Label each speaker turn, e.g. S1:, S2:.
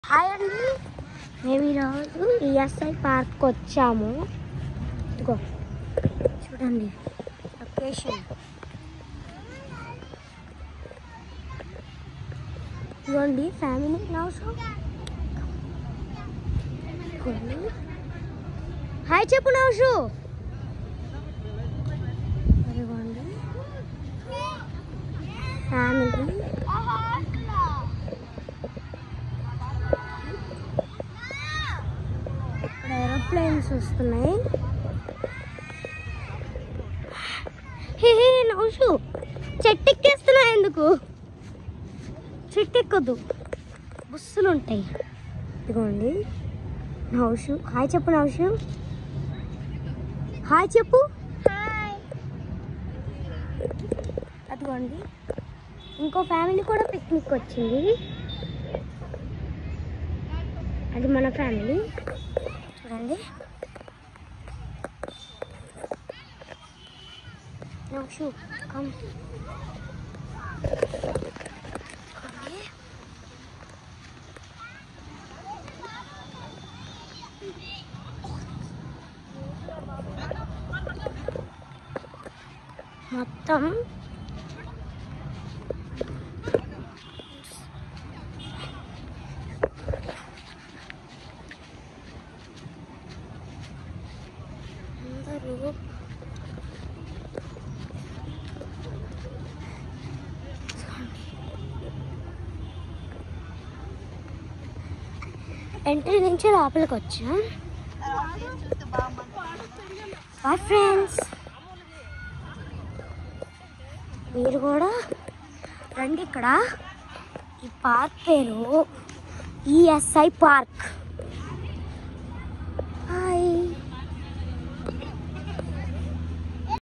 S1: hi అండి మేము ఈరోజు ఈఎస్ఐ పార్క్ వచ్చాము ఇదిగో చూడండి లొకేషన్ ఇదిగోండి ఫ్యామిలీ హౌస్ ఇదిగోండి హాయ్ చెప్పు నౌషు ఇదిగోండి ఫ్యామిలీ ఇక్కడ ఏరోప్లేన్స్ వస్తున్నాయి హే హే నౌషు చెట్టు ఎక్కేస్తున్నా ఎందుకు చెట్టు ఎక్కదు బుస్సులు ఉంటాయి ఇదిగోండి నౌషు హాయ్ చెప్పు నౌషు హాయ్ చెప్పు అదిగోండి ఇంకో ఫ్యామిలీ కూడా పిక్నిక్ వచ్చింది అది మన ఫ్యామిలీ చూడండి నౌషు కమ్ మొత్తం అందరూ ఎంట్రీ నుంచి లోపలికి వచ్చాం బాయ్ ఫ్రెండ్స్ మీరు కూడా రండి ఇక్కడ ఈ పార్క్ పేరు ఈఎస్ఐ పార్క్